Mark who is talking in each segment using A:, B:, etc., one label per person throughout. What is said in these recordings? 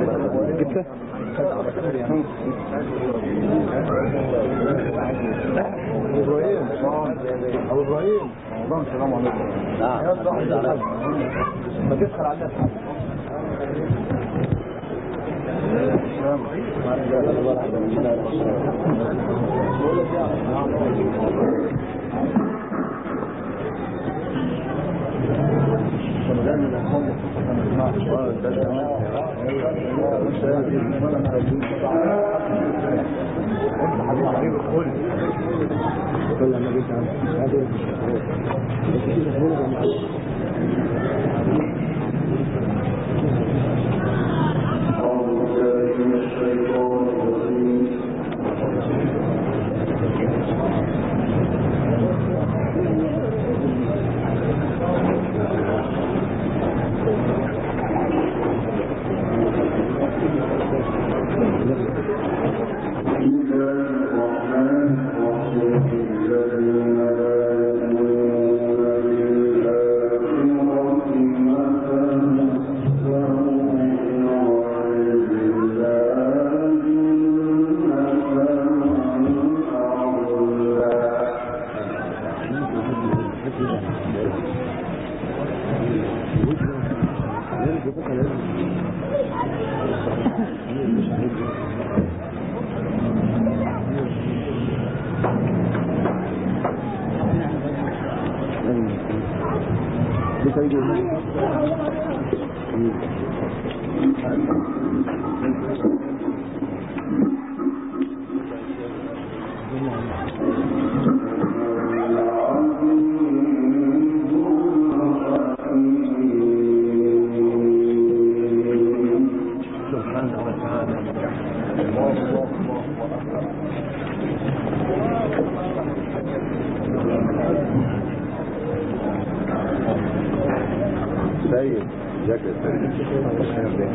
A: جبته
B: ابو ابراهيم ابو ابراهيم السلام عليكم
A: نعم
B: ما تدخل على الناس
A: سيد ازيك يا سيد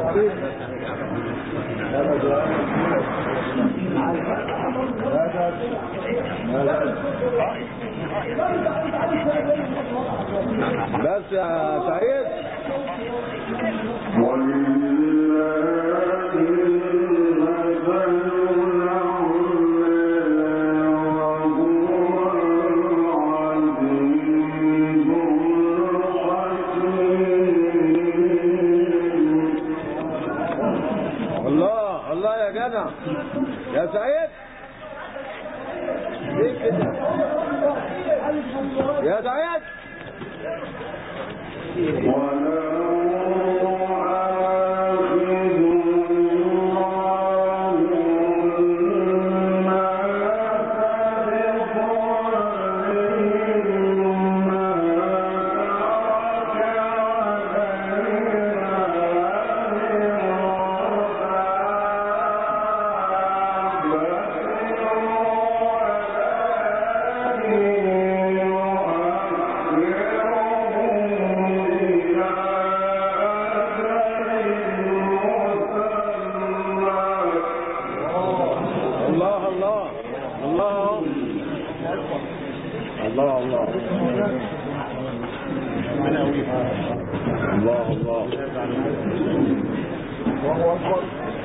A: بس يا سعيد الله الله يا جدع يا سعيد ليه كده يا سعيد الله الله الله الله الله الله الله
B: وهو اكبر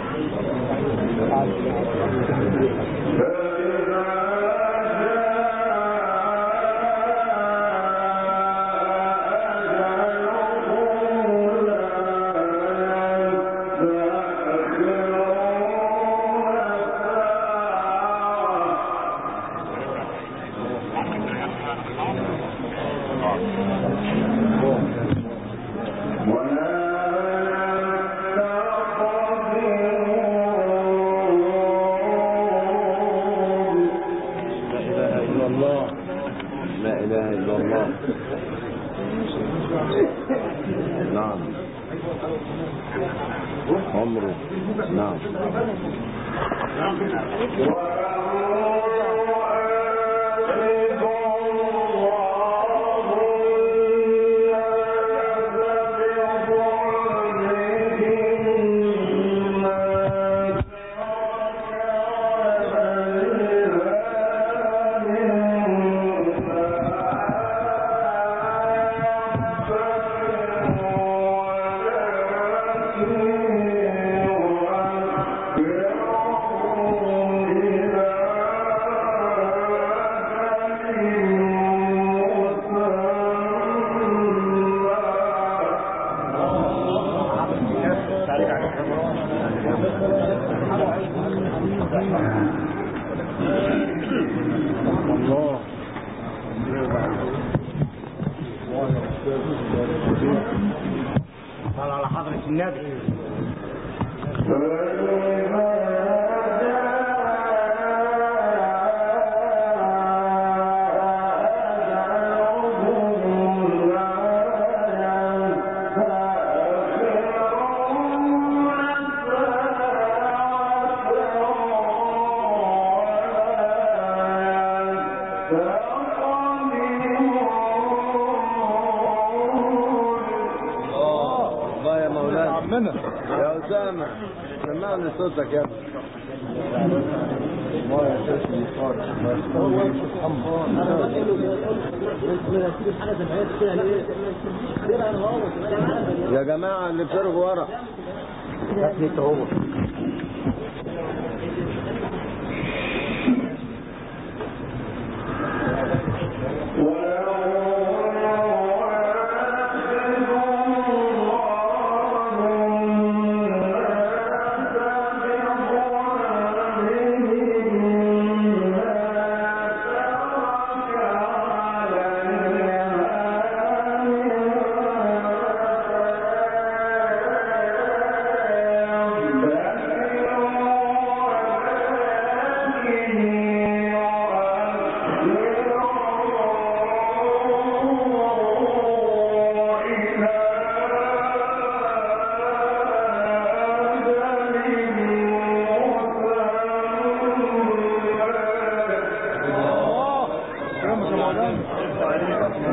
A: لا اله الا الله لا اله الا الله نعم عمره نعم الله
B: قال على حضرة النبي
A: الله يا مولانا
B: عمنا
A: يا أسامة سمعني صوتك يا ابني
B: الله يا شيخ يسار
A: يا جماعة اللي بترغوا ورا
B: تكنيك هو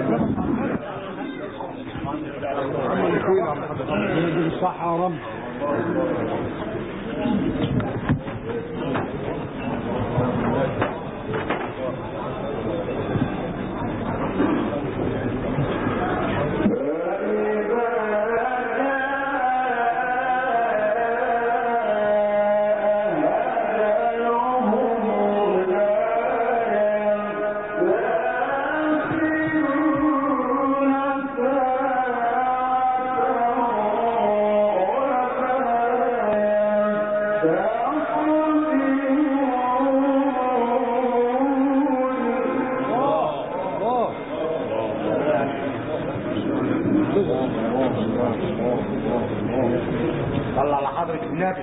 B: صح يا رب صلى على حضرة النبي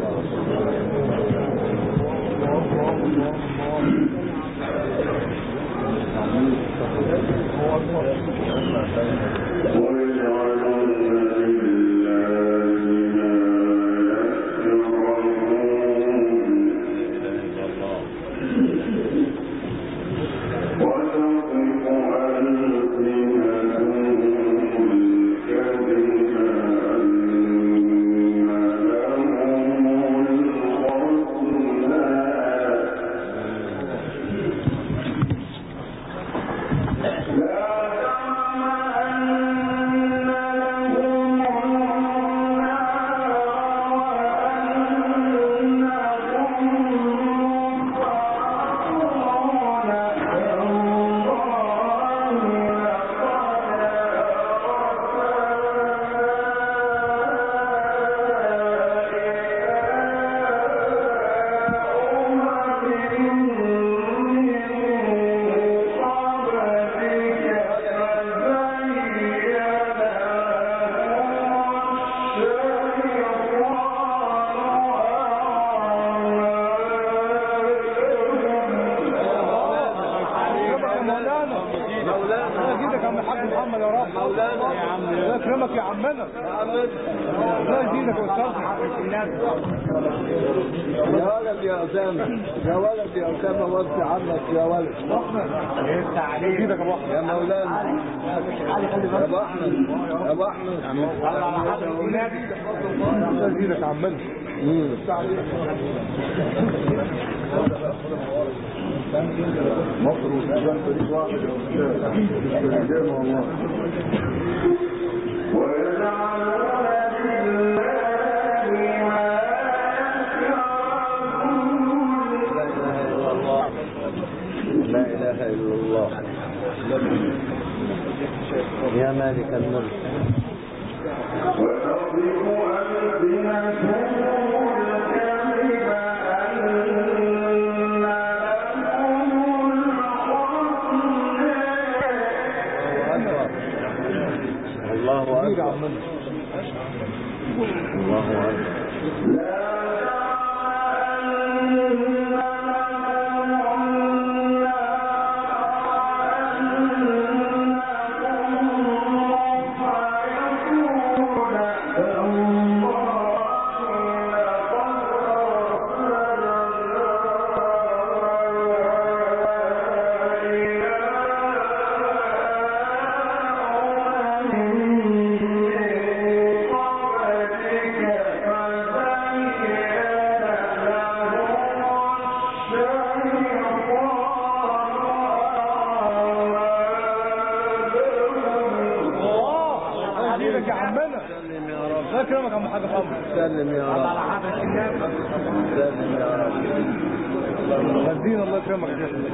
C: يزيدك يا عم الحاج محمد يا رب مولانا يا عم الله يكرمك يا عمنا الله يزيدك يا استاذ
A: يا ولد يا أسامة يا ولد يا أسامة وصي عنك يا ولد
B: لسه عليك
C: يزيدك يا ابو احمد
A: يا مولانا يا أبو أحمد يا أبو أحمد
B: صلى على حضرة النبي
C: الله يزيدك يا عمنا
A: مم.
C: مصر والسودان فريق واحد يا استاذ والله
A: لا إله إلا الله يا مالك الملك الله
C: كبير يا
A: أكبر
C: عمنا
A: الله أكبر
C: الله يزيدك يا عمنا
A: سلم يا رب
C: الله يكرمك يا عم الحاج محمد
A: سلم يا
B: صلى على
A: رب
B: حضرة النبي
A: سلم يا رب
C: غزين الله يكرمك يا شيخ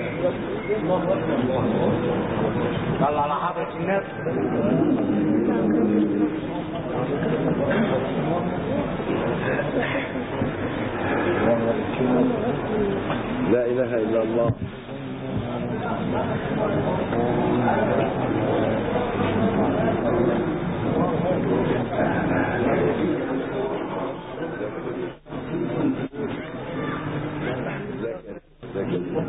B: صلى على حضرة النبي
A: لا إله إلا الله ذكر ذكر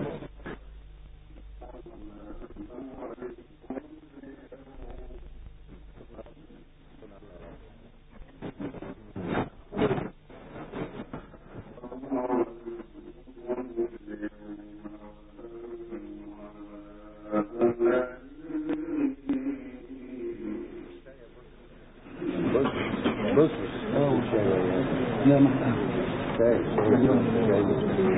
A: بص بص
C: لا محتاج
A: شايف شايف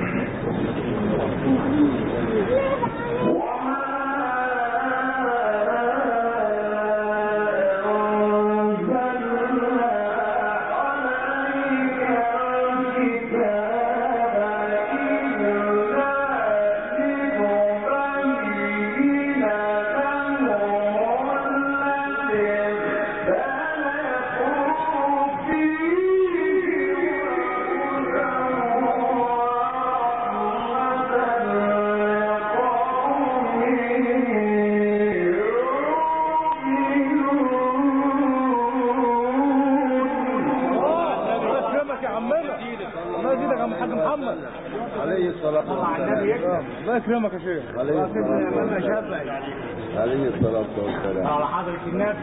C: الله يكرمك يا عمنا الله يزيدك يا عم الحاج محمد
A: عليه الصلاة والسلام
C: الله يكرمك يا شيخ
A: عليه الصلاة والسلام عليه الصلاة والسلام
B: على حضرة النبي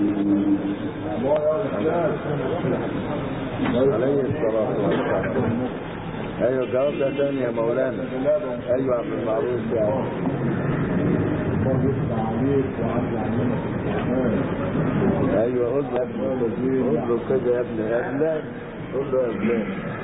A: عليه الصلاة والسلام ايوه جواب ده تاني يا مولانا ايوه عبد المعروف يعني ايوه قول له يا ابني قول له كده يا ابني يا ابني قول له يا ابني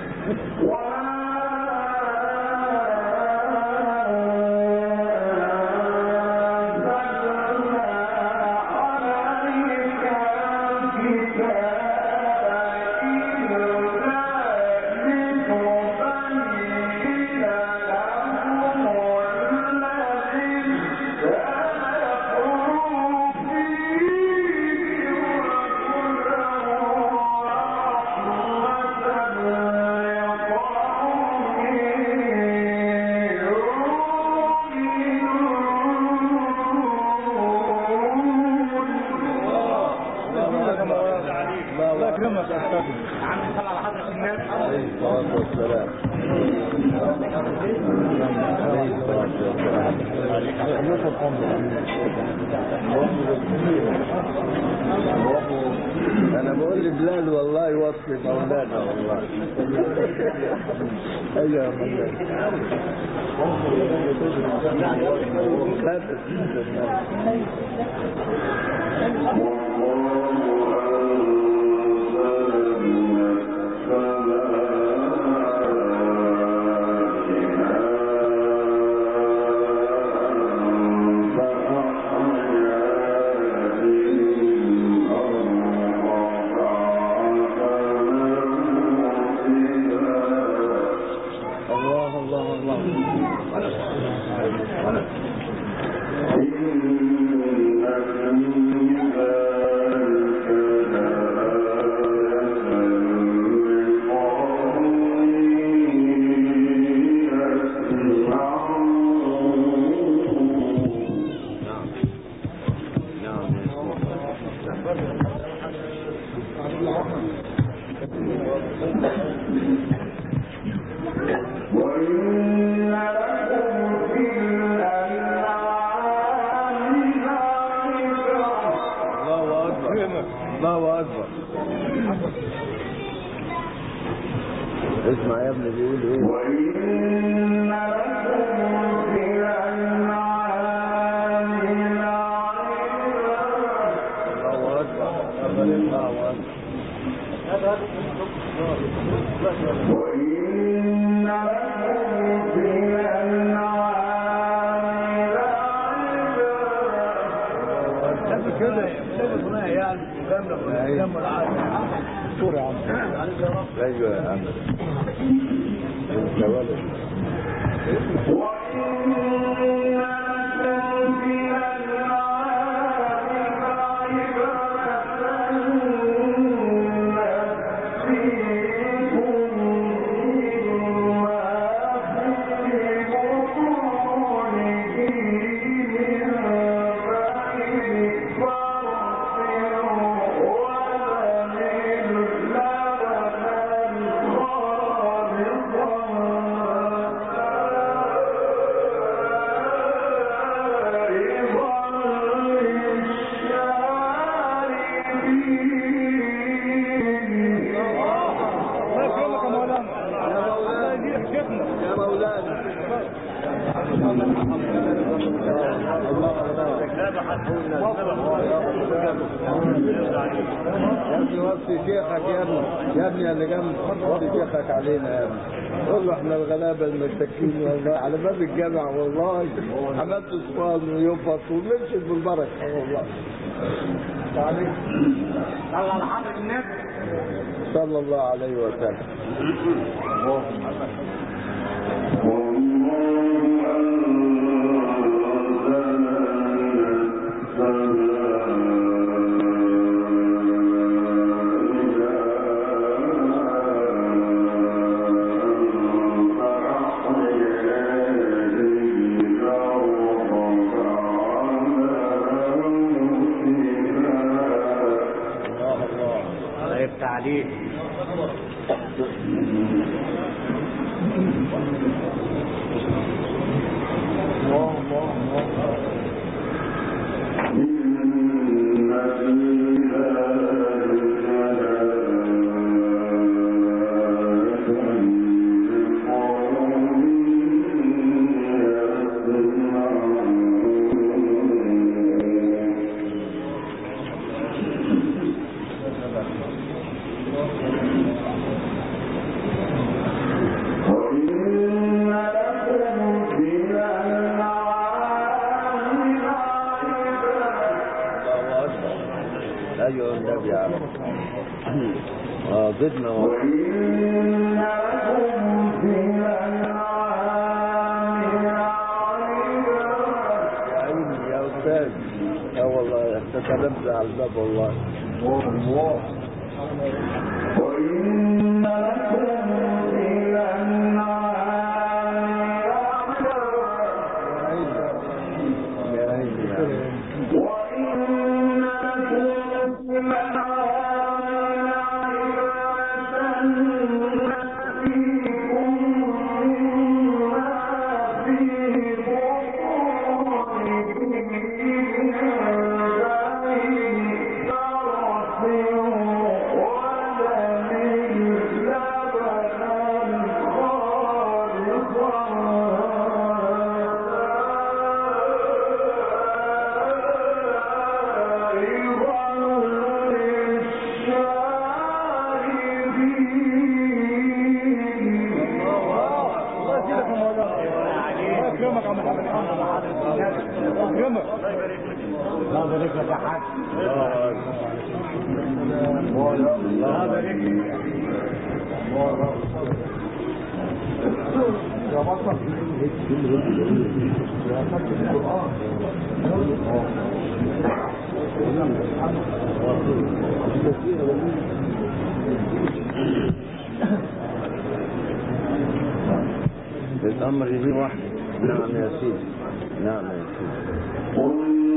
C: الله يكرمك يا استاذ
B: عم صلى على حضرة النبي
A: عليه الصلاة والسلام عليه الصلاة والسلام أنا بقول لبلال والله يوصي مولانا والله أيوة يا مولانا الله الله الله الله أكبر الله أكبر اسمع يا ابني بيقول ايه الله أكبر الله أكبر
C: كده يعني
A: أيوة.
C: دكتور يا عم
A: ايوه يا عم انت ولد يا ابني وصي شيخك يا ابني يا ابني اللي جنب وصي شيخك علينا يا ابني قول له احنا الغلابه المساكين والله على باب الجامع والله عملت صفان وينفص ومشيت بالبركه والله
B: صلى على حضرة النبي
A: صلى الله عليه وسلم
B: الله يفتح عليك
A: الله اكبر ايوه النبي يا عم اه زدنا والله. يا عيني يا استاذ اه والله انت كلمت على الباب والله يا عيني يا عيني يا عيني
C: الله يزيدك يا مولانا الله يكرمك يا محمد الله يكرمك
B: الله يبارك لك يا حاج
A: الله اكبر
B: الله يبارك لك
A: الامر يجي واحد نعم يا سيدي نعم يا سيدي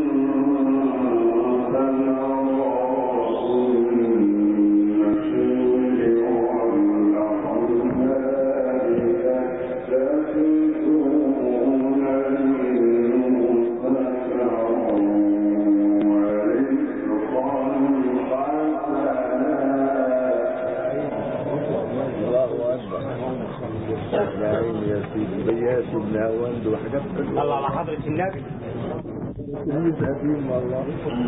A: الله اكبر يا عيني يا سيدي بياس بن هواند وحاجات
B: صلى على حضرة النبي
A: تلميذ قديم والله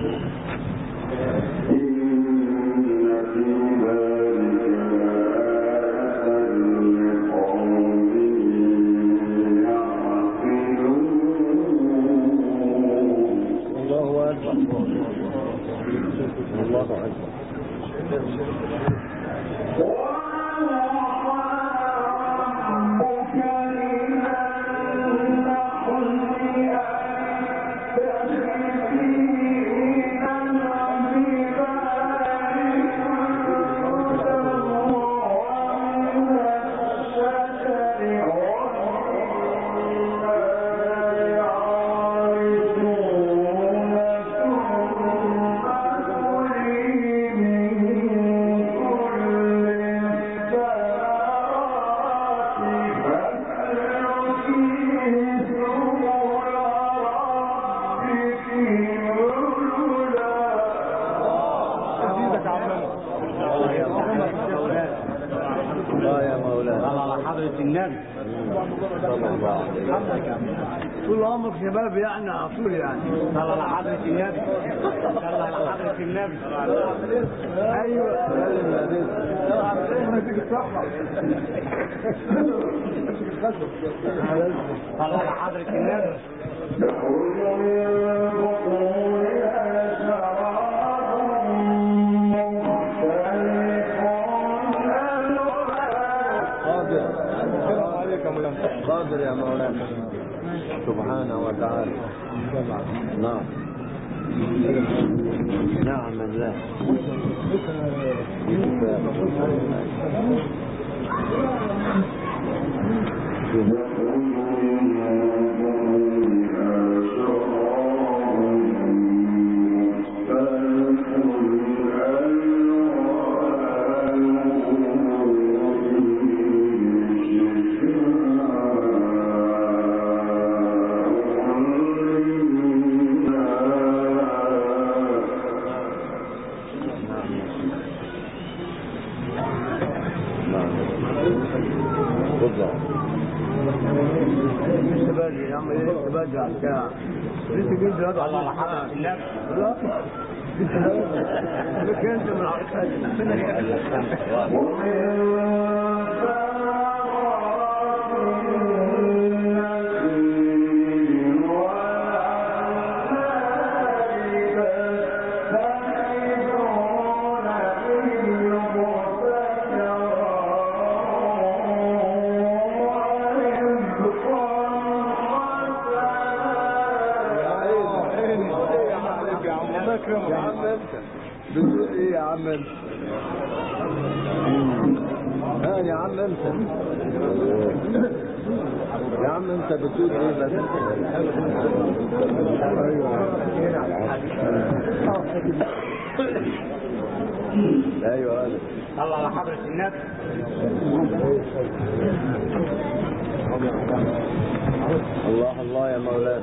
A: الله اكبر الله اكبر
D: Thank you.
A: مولانا
B: صلى على حضرة النبي
A: صلى الله عليه وسلم
C: طول عمرك شباب يعني على طول يعني
B: صلى على حضرة النبي صلى على حضرة النبي
C: ايوه
A: سلم يا ديس
C: يديك الصحة
B: صلى على حضرة النبي
A: قادر
C: السلام عليك يا مولانا
A: قادر يا مولانا سبحانه وتعالى نعم نعم الله نعم بالضبط
C: لسه باجي يا عم لسه باجي على الساعة لسه جيت هذا
B: صلى على حضرة النبي
C: لا لك انت من عرفات الله يكرمك
A: يا عم انت بتقول ايه يا عم انت ها يا عم انت يا عم انت بتقول ايه بس ايوه انا
B: صلى على حضرة النبي
A: الله الله يا مولانا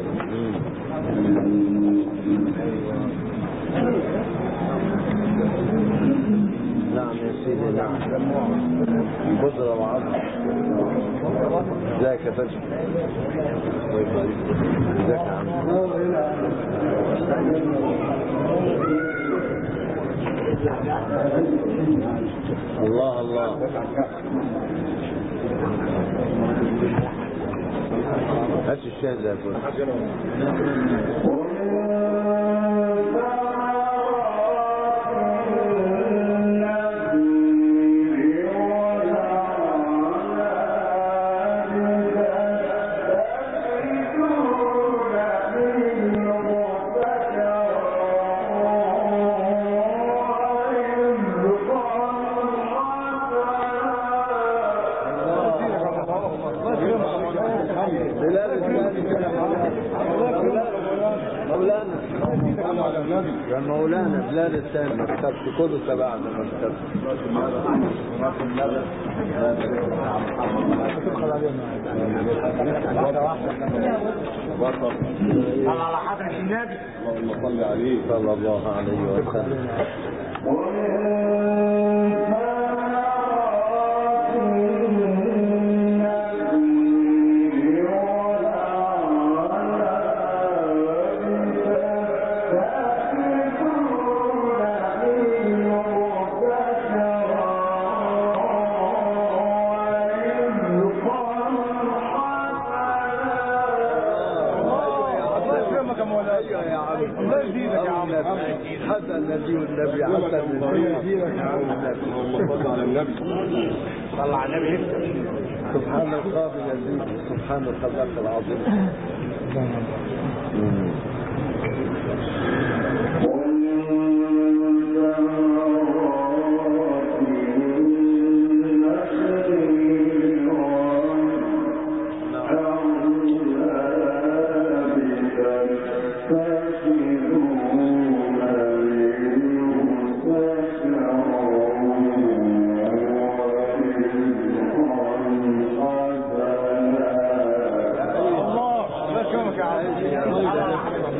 A: نعم يا سيدي نعم بذرة وعظم ازيك يا باشا ازيك يا عم الله الله هات الشاي ده يا كل بلال مولانا يا مولانا بلال الثاني ما كتبش كله تبعنا ما كتبش بطل
B: صلى على حضرة النبي
A: اللهم صل عليه صلى الله عليه وسلم
C: الله يكرمك يا مولانا
A: ايوه يا عم
C: الله يزيدك يا عم
A: حتى النبي والنبي حتى النبي
C: يزيدك يا عم
B: صلى على النبي يكتب
A: سبحان القاضي العزيز سبحان الخلاق العظيم
C: الله الله يكرمك يا عم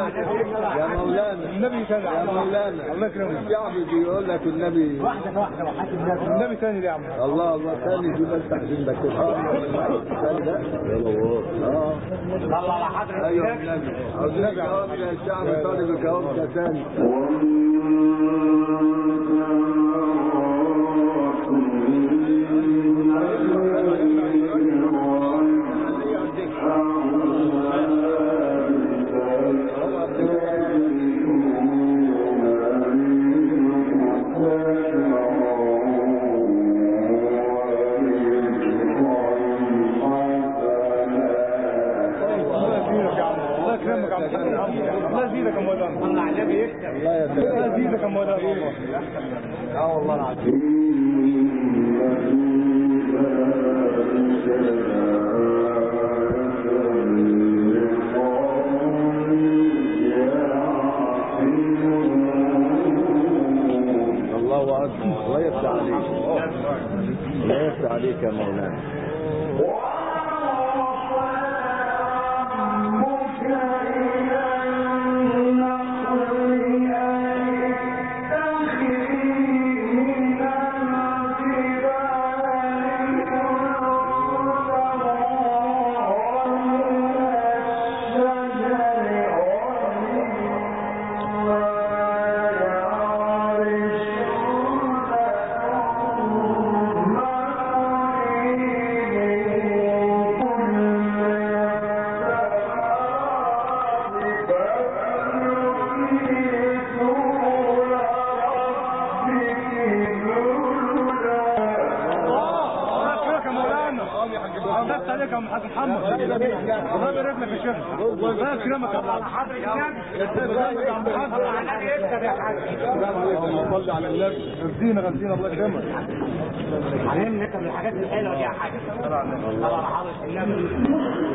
A: يا مولانا
C: النبي ثاني
A: يا مولانا
C: الله يكرمك
A: الشعب بيقول لك النبي
B: واحدة واحدة وحاجة النبي
C: النبي ثاني ليه يا عم
A: الله الله ثاني دي بس عشان ده كده ثاني ده اه
B: صلى على حضرة
A: ايوه
B: النبي
A: النبي عاوزين جواب يا الشعب طالب الجواب ده ثاني
C: الله يزيدك يا عم الله يكرمك يا عم الله يزيدك يا مولانا
B: صلى على النبي يكتب
A: الله يا
C: الله يزيدك يا مولانا والله
A: اه والله العظيم الله اكبر الله يفتح عليك الله يفتح عليك يا مولانا
C: الله يكرمك يا مولانا الله يفتح عليك يا ام حاج محمد الله يبارك لك يا شيخ الله يكرمك يا
B: على
C: الله
B: حضرة النبي
C: يكرمك يا عم
B: صلى
C: محمد
B: على النبي يكتب يا حاج
C: اللهم صل على النبي غزينا غزينا الله يكرمك
B: علمنا نكتب الحاجات الحلوة دي يا حاج صلى على حضرة النبي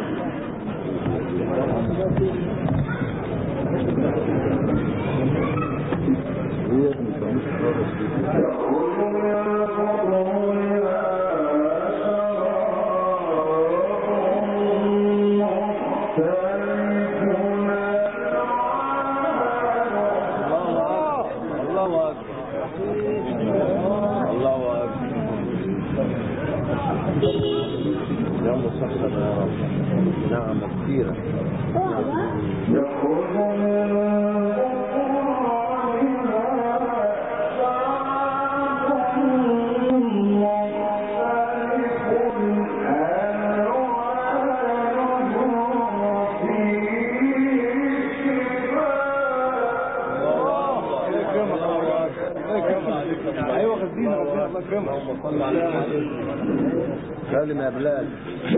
A: الله اكبر الله اكبر الله اكبر يا مسخر يا رب نعم كثيرة
C: الله يكرمك الله يكرمك ايوه غزينا غزينا الله يكرمك
A: اللهم صل على محمد سالم يا بلال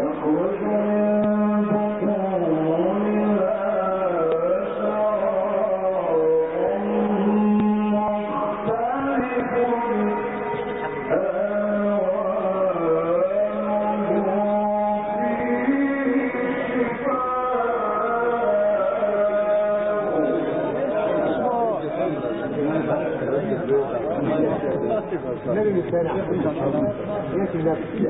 C: النبي الثاني يا النبي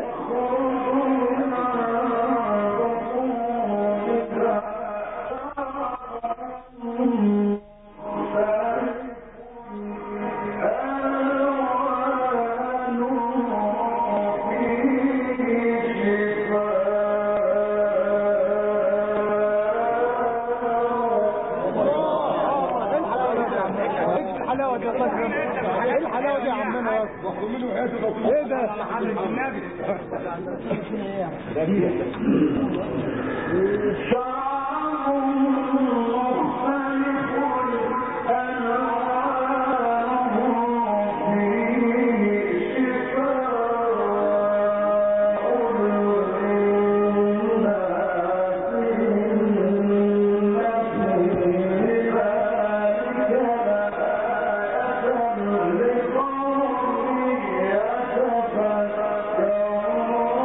C: ايه الحلاوه دي الله يكرمك ايه الحلاوه دي يا عمنا يا اسطى ايه ده
B: حضرة النبي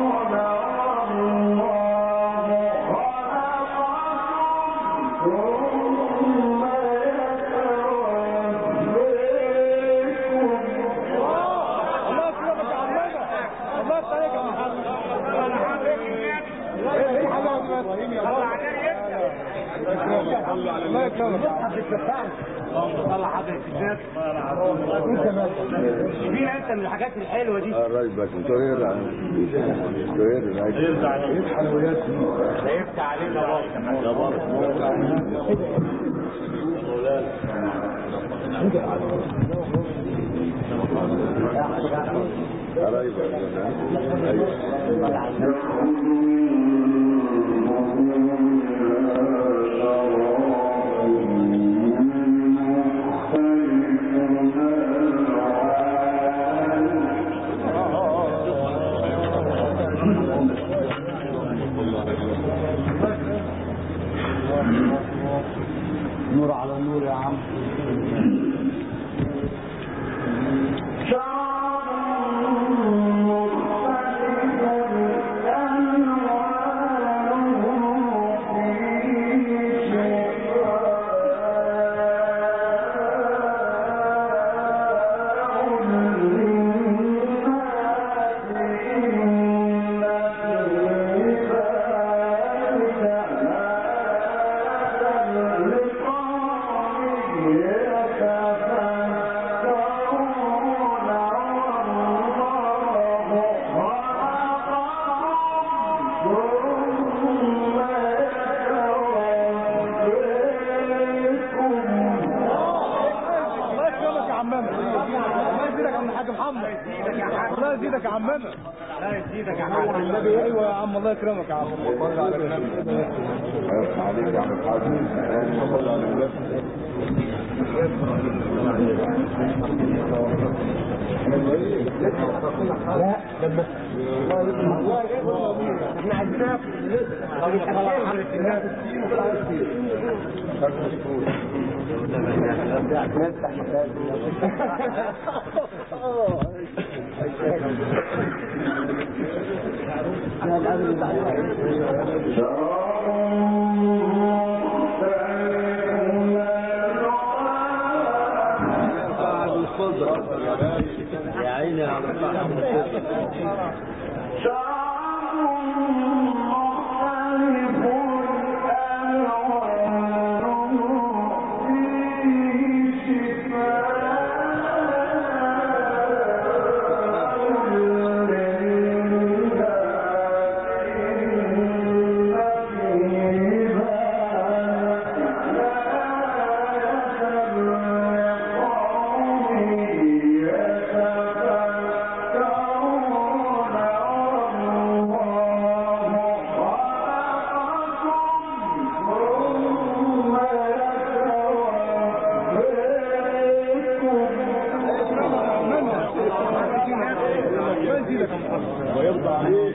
D: Oh
B: اللهم صل على حضرة الناس مين انت من الحاجات الحلوه دي
A: قرايبك انتوا انتوا ايه حلويات
B: هيفتح عليك يا بابا
A: قرايبك ايوه
C: نور على نور يا عم الله يكرمك يا عمنا الله يزيدك يا عم الحاج محمد الله يزيدك يا عمنا
B: لا يزيدك يا
C: على
B: حاج
C: النبي ايوه يا عم الله يكرمك يا عم الله على النبي
A: عليك يا عم الحاج صل على النبي
B: احنا عايزينك اللهم صل على حضرة الناس
A: قاعد الخضرة يا عيني على صاحب الخضرة
C: الله يزيدك يا محمد ويرضى عليك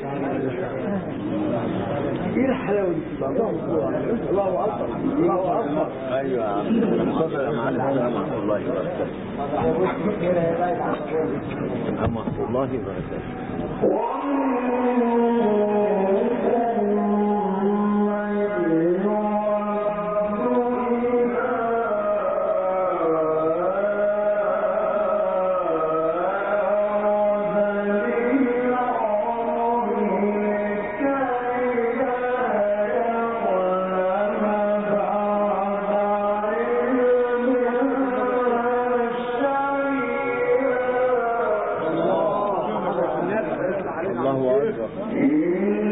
C: ايه الحلاوه دي الله اكبر الله اكبر
A: ايوه يا عم اتفضل يا معلم ورحمة الله وبركاته ورحمة الله وبركاته الله أكبر